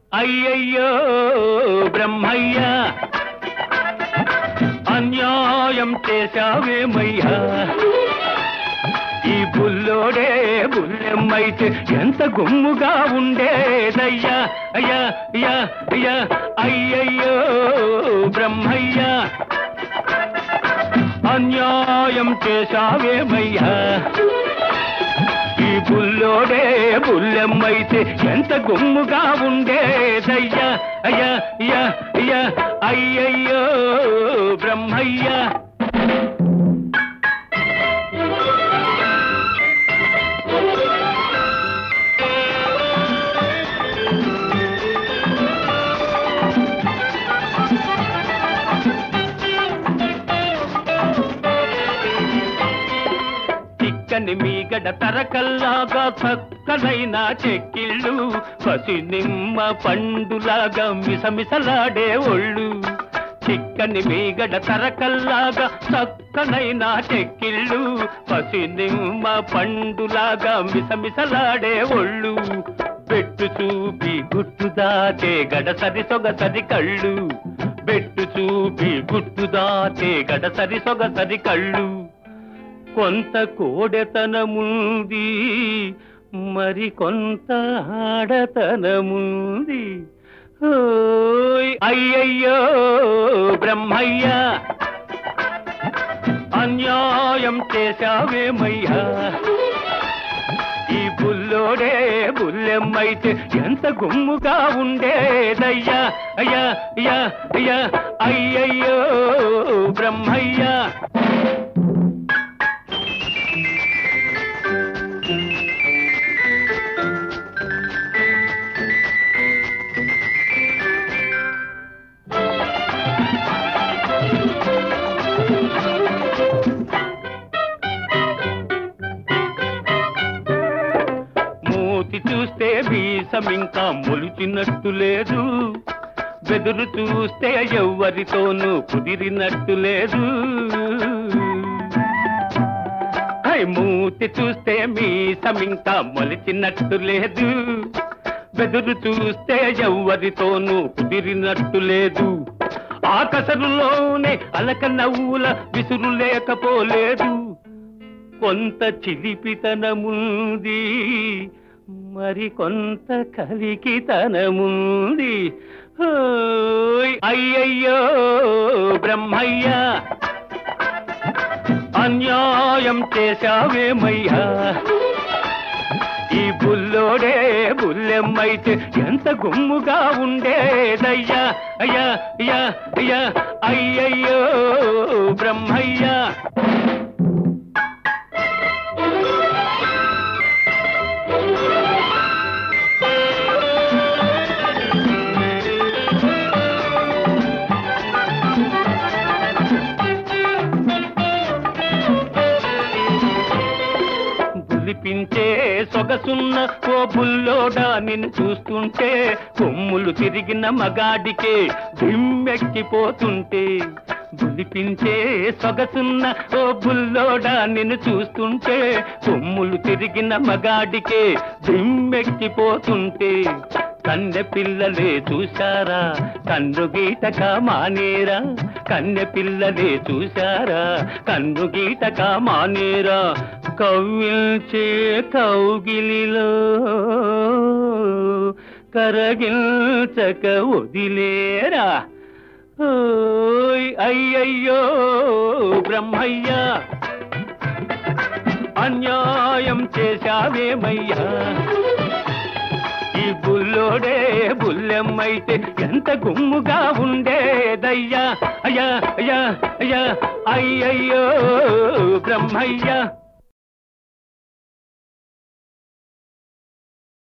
అయ్యయ్యో బ్రహ్మయ్య అన్యాయం చేశావేమయ్యా ఈ బుల్లోడే బుల్లెమ్మైతే ఎంత గుమ్ముగా ఉండేదయ్యా అయ్యా అయ్యా అయ్యా అయ్యయ్యో బ్రహ్మయ్య అన్యాయం చేశావేమయ్యా ఈ బుల్లోడే బుల్లెమ్మైతే ఎంత గుమ్ముగా ఉండేదయ్యా అయ్యా అయ్యా అయ్యా అయ్యయ్యో బ్రహ్మయ్య చిక్కని మీగడ తరకల్లాగా చక్కనైన చెక్కిళ్ళు పసి నిమ్మ పండులాగా మిసమిసలాడే ఒళ్ళు చిక్కని మీగడ తరకల్లాగా చక్కనైన చెక్కిళ్ళు పసి నిమ్మ పండులాగా మిసమిసలాడే ఒళ్ళు పెట్టు చూపి గుట్టు దాచే గడసరి సొగసరి కళ్ళు బెట్టు చూపి గుట్టు దాచే గడసరి సొగసరి కళ్ళు కొంత కోడెతనముంది మరి కొంత ఆడతనముంది ఓయ్ అయ్యయ్యో బ్రహ్మయ్య అన్యాయం చేశావేమయ్యా ఈ బుల్లోడే బుల్లెమ్మైతే ఎంత గుమ్ముగా ఉండేదయ్యా అయ్యా అయ్యా అయ్యా అయ్యయ్యో బ్రహ్మయ్య మూతి చూస్తే వీసం ఇంకా మొలిచినట్టు లేదు బెదురు చూస్తే ఎవ్వరితోనూ కుదిరినట్టు లేదు హై, మూతి చూస్తే మీసం ఇంకా మొలిచినట్టు లేదు బెదురు చూస్తే ఎవ్వరితోనూ కుదిరినట్టు లేదు ఆకసరులోనే అలక నవ్వుల విసురు లేకపోలేదు కొంత చిలిపితనముంది మరి కొంత కలికితనముంది ఓయ్ అయ్యయ్యో బ్రహ్మయ్య అన్యాయం చేశావేమయ్యా ఈ బుల్లోడే బుల్లెమ్మైతే ఎంత గుమ్ముగా ఉండేదయ్యా అయ్యా అయ్యా అయ్యా అయ్యయ్యో బ్రహ్మయ్య బులిపించే సొగసున్న ఓ బుల్లోడా నిన్ను చూస్తుంటే కొమ్ములు తిరిగిన మగాడికే దిమ్మెక్కిపోతుంటే బులిపించే సొగసున్న ఓ బుల్లోడా నిన్ను చూస్తుంటే కొమ్ములు తిరిగిన మగాడికే దిమ్మెక్కిపోతుంటే కన్నె పిల్లలే చూశారా కన్ను గీటక మానేరా కన్నె పిల్లలే చూశారా కన్ను గీటక మానేరా కవ్విల్చే కౌగిలిలో కరగిల్చక వదిలేరా ఓయ్ అయ్యయ్యో బ్రహ్మయ్య అన్యాయం చేశావేమయ్యా ఈ బుల్లోడే బుల్లెమ్మైతే ఎంత గుమ్ముగా ఉండేదయ్యా అయ్యా అయ్యా అయ్యా అయ్యయ్యో బ్రహ్మయ్య